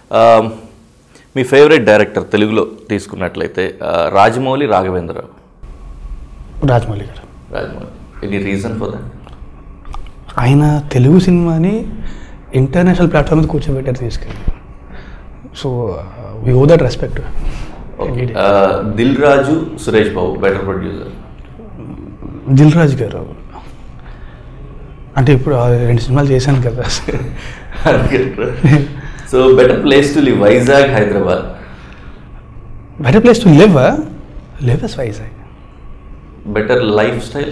మీ favourite director తెలుగులో తీసుకున్నట్లయితే ఆ, రాజమౌళి రాఘవేంద్రరావు రాజమౌళి గారు Rajamouli any reason for that ఆయన తెలుగు సినిమాని ఇంటర్నేషనల్ ప్లాట్ఫామ్ మీద కూర్చోబెట్టారు తీసుకెళ్ళి so we owe that respect Dil Raju Suresh Babu better producer Dil Raju గారు అంటే ఇప్పుడు ఆ రెండు సినిమాలు చేశాను కదా so better place to live Vizag Hyderabad better place to live live yes Vizag better lifestyle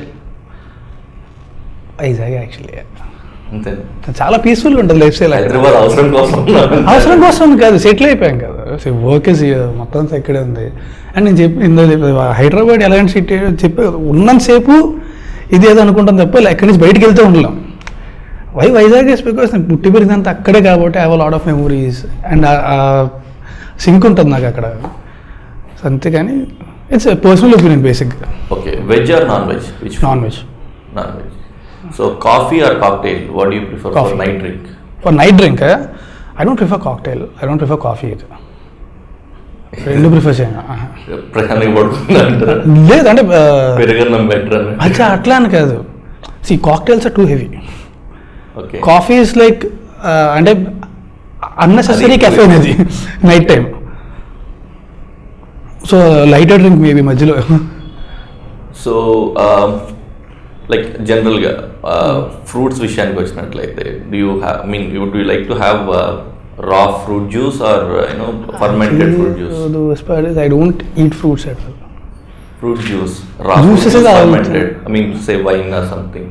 Vizag actually అంతే చాలా పీస్ఫుల్గా ఉంటుంది లైఫ్ స్టైల్ హైదరాబాద్ అవసరం కోసం అవసరం కోసం కాదు సెటిల్ అయిపోయాం కదా వర్క్ ఇస్ మొత్తం అంతా ఇక్కడే ఉంది అండ్ నేను చెప్పి ఇందులో చెప్పి, హైదరాబాద్ ఎలాంటి సిటీ చెప్పి ఉన్నంతసేపు ఇది ఏదో అనుకుంటాం తప్ప ఇలా ఎక్కడి నుంచి బయటికి వెళ్తే ఉండలేం వై వైజాగ్ ఇస్ బికాస్ నేను పుట్టి పెరిగినంత అక్కడే కాబట్టి I lot of memories and sync ఉంటుంది నాకు అక్కడ సో అంతేగాని ఇట్స్ పర్సనల్ ఒపీనియన్ బేసిక్గా okay veg or non veg which non veg non veg so coffee or cocktail what you prefer for Coffee. Night drink for night drink I don't prefer cocktail I don't prefer coffee ఇది రెండు prefer చేయను ప్రయాణం పడుతుంది అంటారు లేదు అంటే ఆ, పెరగన్నం better అని అచ్చా అట్లా అని కాదు see cocktails are too heavy okay coffee is like అంటే అన్నెసెసరీ అది కెఫే అనేది night time so lighter drink maybe మధ్యలో సో లైక్ జనరల్గా ఫ్రూట్స్ విషయానికి వచ్చినట్లయితే do you have mean you do like to have raw fruit juice or you know fermented fruit juice I don't eat fruits at fruit juice raw Juices is all- fermented I mean say wine or something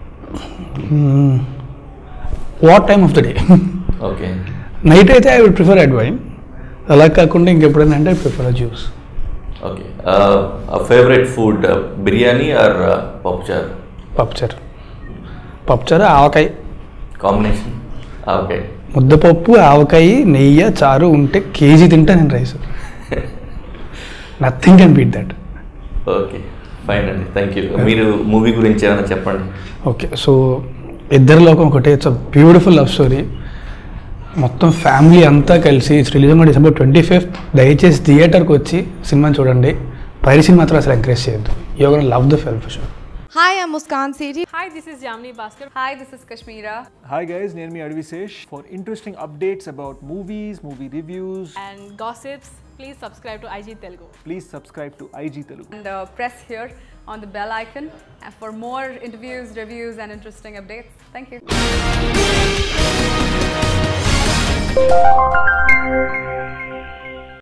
what time of the day okay night అయితే I would prefer a wine అలా కాకుండా ఇంకెప్పుడైనా అంటే prefer juice okay favourite food biryani or pappucharu pappucharu పప్పుచారు ఆవకాయ combination okay ముద్దపప్పు ఆవకాయ నెయ్యి చారు ఉంటే కేజీ తింటా నేను rice nothing can beat that okay fine అండి థ్యాంక్ యూ మీరు మూవీ గురించి ఏమైనా చెప్పండి okay so Iddari Lokam Okate it's a beautiful love story మొత్తం ఫ్యామిలీ అంతా కలిసి it's release on December twenty fifth దయచేసి థియేటర్కి వచ్చి సినిమాని చూడండి పైరసీ మాత్రం అసలు ఎంకరేజ్ చేయొద్దు you're love the film for sure Hi, I'm Muskan Sethi. Hi, this is Jamni Bhaskar. Hi, this is Kashmira. Hi guys, Nirmi Advisesh. For interesting updates about movies, movie reviews, And gossips, please subscribe to IG Telugu. please subscribe to IG Telugu. And uh, press here on the bell icon uh, for more interviews, reviews, and interesting updates. Thank you.